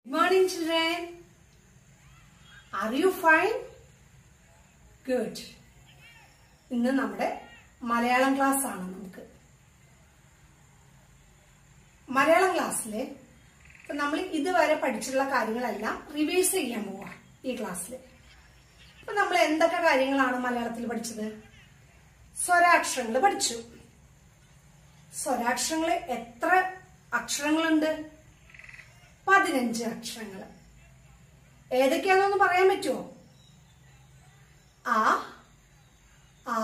morning, children. Are you fine? Good. ഇന്ന് നമ്മുടെ Malayalam class ആണ് നമുക്ക് മലയാളം ക്ലാസ്സില് ഇപ്പൊ നമ്മൾ ഇതുവരെ പഠിച്ചിട്ടുള്ള കാര്യങ്ങളെല്ലാം റിവേഴ്സ് ചെയ്യാൻ പോവാ ഈ ക്ലാസ്സിൽ അപ്പൊ നമ്മൾ എന്തൊക്കെ കാര്യങ്ങളാണ് മലയാളത്തിൽ പഠിച്ചത് സ്വരാക്ഷരങ്ങൾ പഠിച്ചു സ്വരാക്ഷരങ്ങൾ എത്ര അക്ഷരങ്ങളുണ്ട് പതിനഞ്ച് അക്ഷരങ്ങൾ ഏതൊക്കെയാണെന്നൊന്ന് പറയാൻ പറ്റുമോ ആ ആ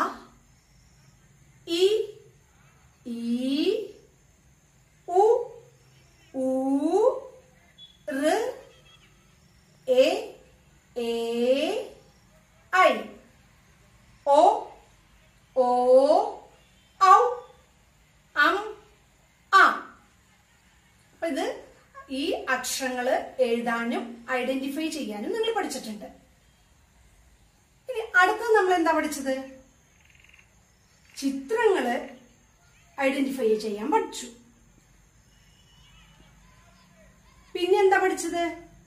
ഇ ഈ ഉ ഊ ഋ എ ഏ ഐ ഓ ഓ ഔ അം ആ അപ്പൊ ഇത് ഈ അക്ഷരങ്ങള് എഴുതാനും ഐഡന്റിഫൈ ചെയ്യാനും നിങ്ങൾ പഠിച്ചിട്ടുണ്ട് ഇനി അടുത്തത് നമ്മൾ എന്താ പഠിച്ചത് ചിത്രങ്ങള് ഐഡന്റിഫൈ ചെയ്യാൻ പഠിച്ചു പിന്നെ എന്താ പഠിച്ചത്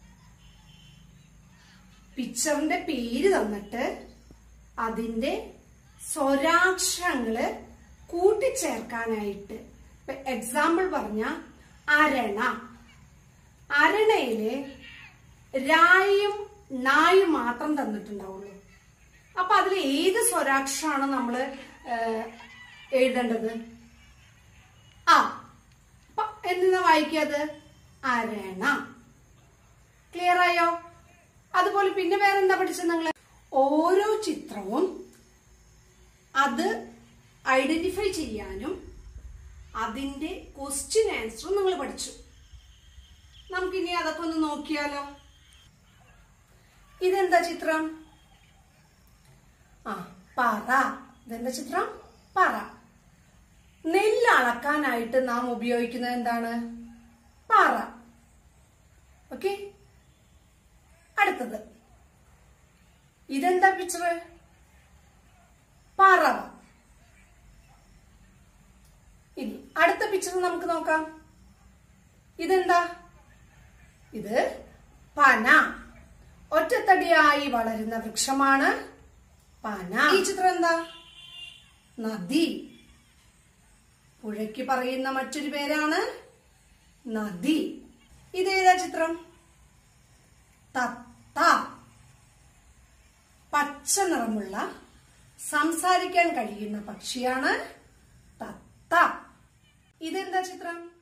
പിക്ചറിന്റെ പേര് തന്നിട്ട് അതിന്റെ സ്വരാക്ഷരങ്ങള് കൂട്ടിച്ചേർക്കാനായിട്ട് ഇപ്പൊ എക്സാമ്പിൾ പറഞ്ഞ അരണ അരണയില് രായും നായും മാത്രം തന്നിട്ടുണ്ടാവുള്ളൂ അപ്പൊ അതിൽ ഏത് സ്വരാക്ഷരമാണ് നമ്മൾ എഴുതേണ്ടത് ആ അപ്പൊ എന്തിനാ വായിക്കാത് അരണ ക്ലിയർ ആയോ അതുപോലെ പിന്നെ വേറെന്താ പഠിച്ചത് നിങ്ങൾ ഓരോ ചിത്രവും അത് ഐഡന്റിഫൈ ചെയ്യാനും അതിന്റെ ക്വസ്റ്റ്യൻ ആൻസറും നിങ്ങൾ പഠിച്ചു നമുക്കിനി അതൊക്കെ ഒന്ന് നോക്കിയാലോ ഇതെന്താ ചിത്രം ആ പറ ഇതെന്താ ചിത്രം പറ നെല്ല് അളക്കാനായിട്ട് നാം ഉപയോഗിക്കുന്നത് എന്താണ് പറ ഓക്കെ അടുത്തത് ഇതെന്താ പിക്ചർ പറവ ഇനി അടുത്ത പിക്ചർ നമുക്ക് നോക്കാം ഇതെന്താ ഇത് പന ഒറ്റത്തടിയായി വളരുന്ന വൃക്ഷമാണ് പന ഈ ചിത്രം എന്താ നദി പുഴയ്ക്ക് പറയുന്ന മറ്റൊരു പേരാണ് നദി ഇതേതാ ചിത്രം തത്ത പച്ച നിറമുള്ള സംസാരിക്കാൻ കഴിയുന്ന പക്ഷിയാണ് തത്ത ഇതെന്താ ചിത്രം